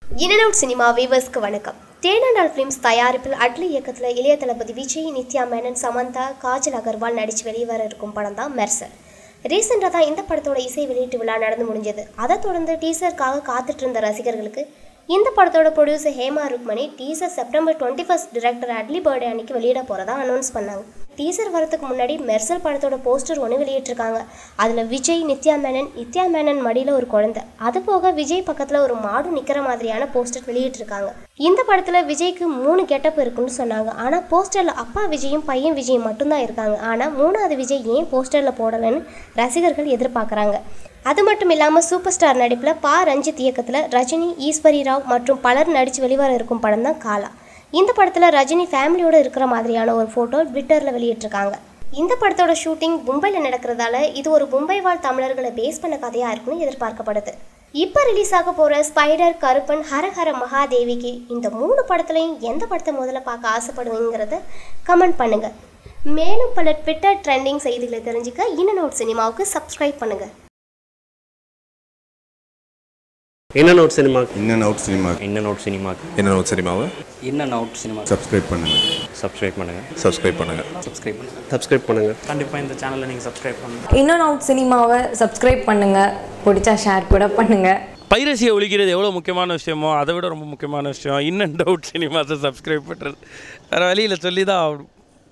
இனநவுட் cinema வீவர்ஸ்க்கு வணக்கம் தேனாண்டால் films தயாரிப்பில் அட்லி இயக்கத்தில் இளைய தளபதி விஜய் நித்யா மேனன் சமந்தா காஜல் அகர்வால் நடித்து வெளிவர இருக்கும் படம் தான் மெர்சல் ரீசெண்டாக தான் இந்த படத்தோட இசை வெளியீட்டு விழா நடந்து முடிஞ்சது அதை தொடர்ந்து டீசருக்காக காத்துட்டு இருந்த ரசிகர்களுக்கு இந்த படத்தோட producer Hema Rukmini teaser September twenty first director Atlee birthday அன்னைக்கு வெளியிட போகிறதா அனௌன்ஸ் பண்ணாங்க டீசர் வரதுக்கு முன்னாடி மெர்சல் படத்தோட போஸ்டர் ஒன்று வெளியிட்டிருக்காங்க அதில் விஜய் நித்யா மேனன் நித்யா மேனன் மடியில் ஒரு குழந்தை அது போக விஜய் பக்கத்தில் ஒரு மாடு நிற்கிற மாதிரியான போஸ்டர் வெளியிட்டிருக்காங்க இந்த படத்தில் விஜய்க்கு மூணு கெட்டப் இருக்குன்னு சொன்னாங்க ஆனால் போஸ்டரில் அப்பா விஜயும் பையன் விஜயும் மட்டும்தான் இருக்காங்க ஆனால் மூணாவது விஜய் ஏன் போஸ்டரில் போடலைன்னு ரசிகர்கள் எதிர்பார்க்குறாங்க அது மட்டும் இல்லாமல் சூப்பர் ஸ்டார் நடிப்பில் பா ரஞ்சித் இயக்கத்தில் ரஜினி ஈஸ்வரி ராவ் மற்றும் பலர் நடித்து வெளிவர இருக்கும் படம் தான் காலா இந்த படத்தில் ரஜினி ஃபேமிலியோடு இருக்கிற மாதிரியான ஒரு ஃபோட்டோ ட்விட்டரில் வெளியிட்டிருக்காங்க இந்த படத்தோட ஷூட்டிங் மும்பையில் நடக்கிறதால இது ஒரு மும்பை வாழ் தமிழர்களை பேஸ் பண்ண கதையாக இருக்குன்னு எதிர்பார்க்கப்படுது இப்போ ரிலீஸ் ஆக போகிற ஸ்பைடர் கருப்பன் ஹரஹர மகாதேவிக்கு இந்த மூணு படத்துலையும் எந்த படத்தை முதல்ல பார்க்க ஆசைப்படுவீங்கிறத கமெண்ட் பண்ணுங்கள் மேலும் பல ட்விட்டர் ட்ரெண்டிங் செய்திகளை தெரிஞ்சுக்க இன்னனோட் சினிமாவுக்கு சப்ஸ்கிரைப் பண்ணுங்கள் என்ன நோட் சினிமா இன்னன் அவுட் சினிமா இன்ன நோட் சினிமாக்கு இன்னன் அவுட் சினிமாவை in and out cinema subscribe பண்ணுங்கள் சப்ஸ்கிரைப் பண்ணுங்கள் சப்ஸ்கிரைப் பண்ணுங்கள் சப்ஸ்கிரைப் பண்ணுங்கள் சப்ஸ்கிரைப் பண்ணுங்க கண்டிப்பாக இந்த சேனலை நீங்கள் சப்ஸ்கிரைப் பண்ணுங்கள் இன்னும் அவுட் சினிமாவை சப்ஸ்கிரைப் பண்ணுங்கள் பிடிச்சா ஷேர் கூட பண்ணுங்கள் பைரசியை ஒழிக்கிறது எவ்வளோ முக்கியமான விஷயமோ அதை விட ரொம்ப முக்கியமான விஷயம் இன் அண்ட் அவுட் சினிமாஸை சப்ஸ்கிரைப் பண்ணுறது வேறு வழியில் சொல்லி தான் ஆகணும்